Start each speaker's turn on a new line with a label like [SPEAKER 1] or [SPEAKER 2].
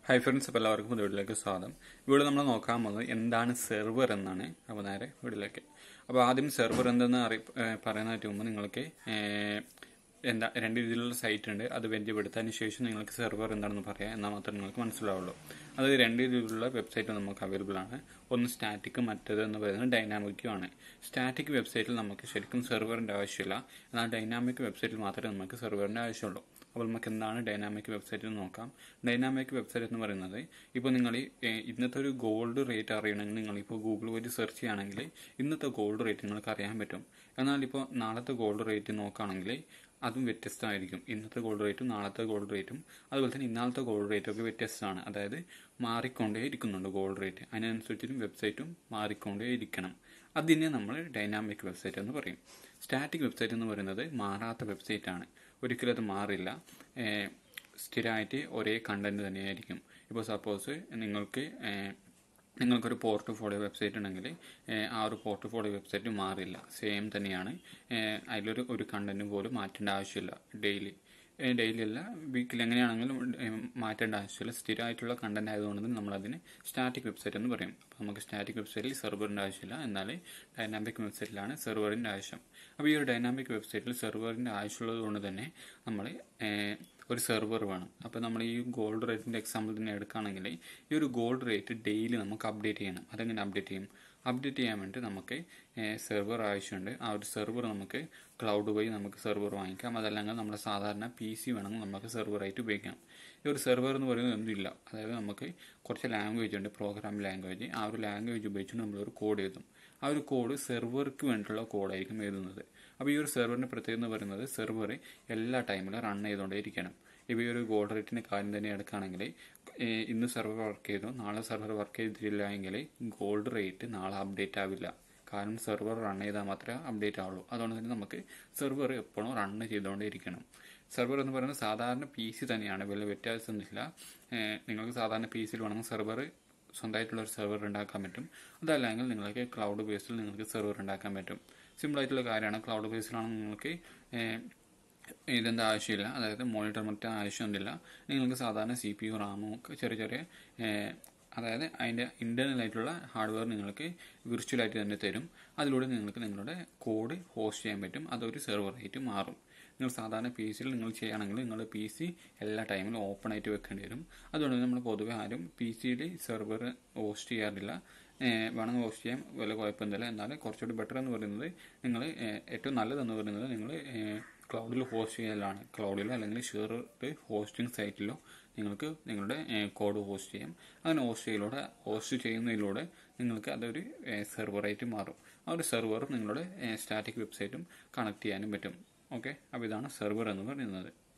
[SPEAKER 1] hi friends അപ്പോൾ എല്ലാവർക്കും വീഡിയോയിലേക്ക് സ്വാഗതം ഇവിടെ നമ്മൾ നോക്കാൻ പോകുന്നത് എന്താണ് സെർവർ എന്നാണ് അപ്പോൾ നേരെ വീഡിയോയിലേക്ക് അപ്പോൾ ആദ്യം സെർവർ എന്തെന്ന് അറി ഏഹ് പറയുന്നതിന് മുമ്പ് നിങ്ങൾക്ക് ഏഹ് എന്താ രണ്ട് രീതിയിലുള്ള സൈറ്റ് ഉണ്ട് അത് പരിചയപ്പെടുത്തതിന് ശേഷം നിങ്ങൾക്ക് സെർവർ എന്താണെന്ന് പറയാം എന്നാൽ മാത്രമേ നിങ്ങൾക്ക് മനസ്സിലാവുള്ളൂ അത് രണ്ട് രീതിയിലുള്ള വെബ്സൈറ്റ് നമുക്ക് അവൈലബിൾ ആണ് ഒന്ന് സ്റ്റാറ്റിക്കും മറ്റേത് എന്ന് പറയുന്നത് ഡൈനാമിക്കും ആണ് സ്റ്റാറ്റിക് വെബ്സൈറ്റിൽ നമുക്ക് ശരിക്കും സെർവറിന്റെ ആവശ്യമില്ല എന്നാൽ ഡൈനാമിക് വെബ്സൈറ്റിൽ മാത്രമേ നമുക്ക് സെർവറിന്റെ ആവശ്യമുള്ളൂ അപ്പോൾ നമുക്ക് എന്താണ് ഡൈനാമിക് വെബ്സൈറ്റ് എന്ന് നോക്കാം ഡൈനാമിക് വെബ്സൈറ്റ് എന്ന് പറയുന്നത് ഇപ്പോൾ നിങ്ങൾ ഈ, ഏഹ്, ഇന്നത്തെ ഒരു ഗോൾഡ് റേറ്റ് അറിയണമെങ്കിൽ നിങ്ങൾ ഇപ്പോൾ ഗൂഗിൾ വഴി സെർച്ച് ചെയ്യുകയാണെങ്കിൽ ഇന്നത്തെ ഗോൾഡ് റേറ്റ് നിങ്ങൾക്ക് അറിയാൻ പറ്റും എന്നാൽ ഇപ്പോൾ നാളത്തെ ഗോൾഡ് റേറ്റ് നോക്കുകയാണെങ്കിൽ അതും വ്യത്യസ്തമായിരിക്കും ഇന്നത്തെ ഗോൾഡ് റേറ്റും നാളത്തെ ഗോൾഡ് റേറ്റും അതുപോലെ തന്നെ ഇന്നാളത്തെ ഗോൾഡ് റേറ്റും ഒക്കെ വ്യത്യസ്തമാണ് അതായത് മാറിക്കൊണ്ടേ ഇരിക്കുന്നുണ്ട് ഗോൾഡ് റേറ്റ് അതിനനുസരിച്ചിട്ടും വെബ്സൈറ്റും മാറിക്കൊണ്ടേ ഇരിക്കണം അതിനെ നമ്മൾ ഡൈനാമിക് വെബ്സൈറ്റ് എന്ന് പറയും സ്റ്റാറ്റിക് വെബ്സൈറ്റ് എന്ന് പറയുന്നത് മാറാത്ത വെബ്സൈറ്റ് ആണ് ഒരിക്കലും അത് മാറില്ല ഏഹ് സ്ഥിരമായിട്ട് ഒരേ കണ്ടന്റ് തന്നെയായിരിക്കും ഇപ്പോൾ സപ്പോസ് നിങ്ങൾക്ക് ഏഹ് നിങ്ങൾക്കൊരു പോർട്ട്ഫോളിയോ വെബ്സൈറ്റ് ഉണ്ടെങ്കിൽ ഏഹ് ആ ഒരു പോർട്ട്ഫോളിയോ വെബ്സൈറ്റ് മാറില്ല സെയിം തന്നെയാണ് ഏഹ് അതിലൊരു ഒരു കണ്ടന്റ് പോലും മാറ്റേണ്ട ആവശ്യമില്ല ഡെയിലി ഡെയിലി അല്ല വീക്കിൽ എങ്ങനെയാണെങ്കിലും ഏഹ് മാറ്റേണ്ട ആവശ്യമില്ല സ്ഥിരമായിട്ടുള്ള കണ്ടന്റ് ആയതുകൊണ്ട് തന്നെ നമ്മളതിന് സ്റ്റാറ്റിക് വെബ്സൈറ്റ് എന്ന് പറയും അപ്പോൾ നമുക്ക് സ്റ്റാറ്റിക് വെബ്സൈറ്റിൽ സെർവറിൻ്റെ ആവശ്യമില്ല എന്നാൽ ഡൈനാമിക് വെബ്സൈറ്റിലാണ് സെർവറിൻ്റെ ആവശ്യം അപ്പോൾ ഈ ഒരു ഡൈനാമിക് വെബ്സൈറ്റിൽ സെർവറിൻ്റെ ആവശ്യമുള്ളത് കൊണ്ട് തന്നെ നമ്മൾ ഒരു സെർവർ വേണം അപ്പോൾ നമ്മൾ ഈ ഗോൾഡ് റേറ്റിൻ്റെ എക്സാമ്പിൾ തന്നെ എടുക്കുകയാണെങ്കിൽ ഈ ഒരു ഗോൾഡ് റേറ്റ് ഡെയിലി നമുക്ക് അപ്ഡേറ്റ് ചെയ്യണം അതെങ്ങനെ അപ്ഡേറ്റ് ചെയ്യും അപ്ഡേറ്റ് ചെയ്യാൻ വേണ്ടി നമുക്ക് സെർവർ ആവശ്യമുണ്ട് ആ ഒരു സെർവർ നമുക്ക് ക്ലൗഡ് വഴി നമുക്ക് സെർവർ വാങ്ങിക്കാം അതല്ലെങ്കിൽ നമ്മുടെ സാധാരണ പി സി വേണമെങ്കിൽ നമുക്ക് സെർവറായിട്ട് ഉപയോഗിക്കാം ഈ ഒരു സെർവർ എന്ന് പറയുന്നത് ഒന്നുമില്ല അതായത് നമുക്ക് കുറച്ച് ലാംഗ്വേജ് ഉണ്ട് പ്രോഗ്രാം ലാംഗ്വേജ് ആ ഒരു ലാംഗ്വേജ് ഉപയോഗിച്ചുകൊണ്ട് നമ്മളൊരു കോഡ് എഴുതും ആ ഒരു കോഡ് സെർവർക്ക് വേണ്ടിയിട്ടുള്ള കോഡായിരിക്കും എഴുതുന്നത് അപ്പോൾ ഈ ഒരു സെർവറിന്റെ പ്രത്യേകത എന്ന് പറയുന്നത് സെർവർ എല്ലാ ടൈമിലും റൺ ചെയ്തുകൊണ്ടേ ഇരിക്കണം ഇപ്പോൾ ഈ ഒരു ഗോൾഡ് റേറ്റിന്റെ കാര്യം തന്നെ എടുക്കുകയാണെങ്കിൽ ഏഹ് ഇന്ന് സെർവർ വർക്ക് ചെയ്തു നാളെ സെർവർ വർക്ക് ചെയ്തിട്ടില്ല എങ്കിൽ ഗോൾഡ് റേറ്റ് നാളെ അപ്ഡേറ്റ് ആവില്ല കാരണം സെർവർ റൺ ചെയ്താൽ മാത്രമേ അപ്ഡേറ്റ് ആവുള്ളൂ അതുകൊണ്ട് തന്നെ നമുക്ക് സെർവർ എപ്പോഴും റൺ ചെയ്തുകൊണ്ടേ ഇരിക്കണം സെർവർ എന്ന് പറയുന്നത് സാധാരണ പി സി തന്നെയാണ് വലിയ വ്യത്യാസമൊന്നുമില്ല ഏഹ് നിങ്ങൾക്ക് സാധാരണ പി സിയിൽ വേണമെങ്കിൽ സെർവർ സ്വന്തമായിട്ടുള്ള ഒരു സെർവർ ഉണ്ടാക്കാൻ പറ്റും അതല്ലെങ്കിൽ നിങ്ങൾക്ക് ക്ലൗഡ് ബേസിൽ നിങ്ങൾക്ക് സെർവർ ഉണ്ടാക്കാൻ പറ്റും സിമ്പിൾ ആയിട്ടുള്ള കാര്യമാണ് ക്ലൗഡ് ബേസിലാണെങ്കിൽ നിങ്ങൾക്ക് ഏഹ്, ഇതിൻ്റെ ആവശ്യമില്ല അതായത് മോണിറ്റർ മറ്റേ ആവശ്യമൊന്നുമില്ല നിങ്ങൾക്ക് സാധാരണ സി പി യു റാമും ഒക്കെ ചെറിയ ചെറിയ ഏഹ്, അതായത് അതിൻ്റെ ഇന്റേണൽ ആയിട്ടുള്ള ഹാർഡ്വെയർ നിങ്ങൾക്ക് വിർച്വൽ ആയിട്ട് തന്നെ തരും അതിലൂടെ നിങ്ങൾക്ക് നിങ്ങളുടെ കോഡ് ഹോസ്റ്റ് ചെയ്യാൻ പറ്റും അതൊരു സെർവറായിട്ട് മാറും നിങ്ങൾ സാധാരണ പി സിയിൽ നിങ്ങൾ ചെയ്യുകയാണെങ്കിൽ നിങ്ങളുടെ പി സി എല്ലാ ടൈമിലും ഓപ്പൺ ആയിട്ട് വെക്കേണ്ടി വരും അതുകൊണ്ട് തന്നെ നമ്മൾ പൊതുവെ ആരും പി സിയിൽ സെർവർ ഹോസ്റ്റ് ചെയ്യാറില്ല ഏഹ് വേണമെങ്കിൽ ഹോസ്റ്റ് ചെയ്യാൻ വലിയ കുഴപ്പമൊന്നുമില്ല എന്നാൽ കുറച്ചുകൂടി ബെറ്റർ എന്ന് പറയുന്നത് നിങ്ങൾ ഏറ്റവും നല്ലതെന്ന് പറയുന്നത് നിങ്ങൾ ക്ലൗഡിൽ ഹോസ്റ്റ് ചെയ്യലാണ് ക്ലൗഡിലോ അല്ലെങ്കിൽ ഷെയർഡ് ഹോസ്റ്റിംഗ് സൈറ്റിലോ നിങ്ങൾക്ക് നിങ്ങളുടെ കോഡ് ഹോസ്റ്റ് ചെയ്യാം അങ്ങനെ ഹോസ്റ്റ് ചെയ്യലൂടെ ഹോസ്റ്റ് ചെയ്യുന്നതിലൂടെ നിങ്ങൾക്ക് അതൊരു സെർവറായിട്ട് മാറും ആ ഒരു സെർവർ നിങ്ങളുടെ സ്റ്റാറ്റിക് വെബ്സൈറ്റും കണക്ട് ചെയ്യാനും പറ്റും ഓക്കെ അപ്പോൾ ഇതാണ് സെർവർ എന്ന് പറയുന്നത്